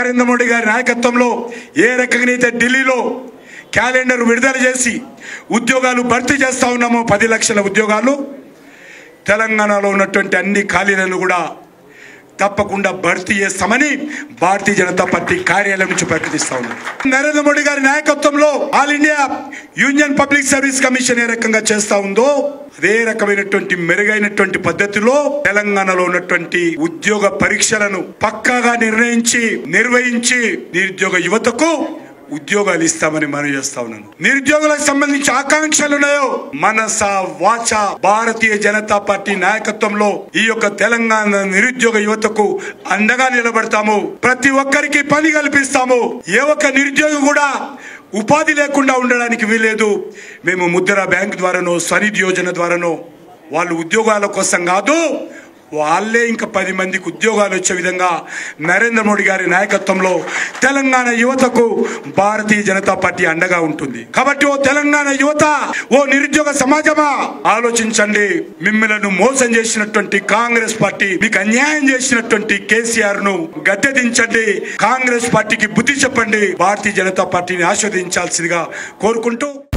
నరేంద్ర మోడీ గారి నాయకత్వంలో ఏ రకంగా అయితే ఢిల్లీలో క్యాలెండర్ విడుదల చేసి ఉద్యోగాలు భర్తీ చేస్తా ఉన్నామో పది లక్షల ఉద్యోగాలు తెలంగాణలో ఉన్నటువంటి అన్ని ఖాళీలను కూడా తప్పకుండా భర్తీ చేస్తామని భారతీయ జనతా పార్టీ కార్యాలయం నుంచి ప్రకటిస్తా ఉన్నాం నరేంద్ర మోడీ గారి నాయకత్వంలో all India union public service commission ఏ రకంగా చేస్తా ఉందో అదే రకమైనటువంటి మెరుగైనటువంటి పద్ధతిలో తెలంగాణలో ఉన్నటువంటి ఉద్యోగ పరీక్షలను పక్కాగా నిర్ణయించి నిర్వహించి నిరుద్యోగ యువతకు ఉద్యోగాలు ఇస్తామని మనం చేస్తా ఉన్నాను నిరుద్యోగులకు సంబంధించి ఆకాంక్షలు ఉన్నాయో మనస వాచ భారతీయ జనతా పార్టీ నాయకత్వంలో ఈ యొక్క తెలంగాణ నిరుద్యోగ యువతకు అండగా నిలబడతాము ప్రతి ఒక్కరికి పని కల్పిస్తాము ఏ ఒక్క నిరుద్యోగి కూడా ఉపాధి లేకుండా ఉండడానికి వీలేదు మేము ముద్ర బ్యాంక్ ద్వారానో స్వనిధి యోజన ద్వారానో వాళ్ళు ఉద్యోగాల కోసం కాదు వాళ్ళే ఇంకా పది మందికి ఉద్యోగాలు వచ్చే విధంగా నరేంద్ర మోడీ గారి నాయకత్వంలో తెలంగాణ యువతకు భారతీయ జనతా పార్టీ అండగా ఉంటుంది కాబట్టి ఓ తెలంగాణ యువత ఓ నిరుద్యోగ సమాజమా ఆలోచించండి మిమ్మలను మోసం చేసినటువంటి కాంగ్రెస్ పార్టీ మీకు అన్యాయం చేసినటువంటి కేసీఆర్ ను గద్దె దించండి కాంగ్రెస్ పార్టీకి బుద్ధి చెప్పండి భారతీయ జనతా పార్టీని ఆస్వాదించాల్సిందిగా కోరుకుంటూ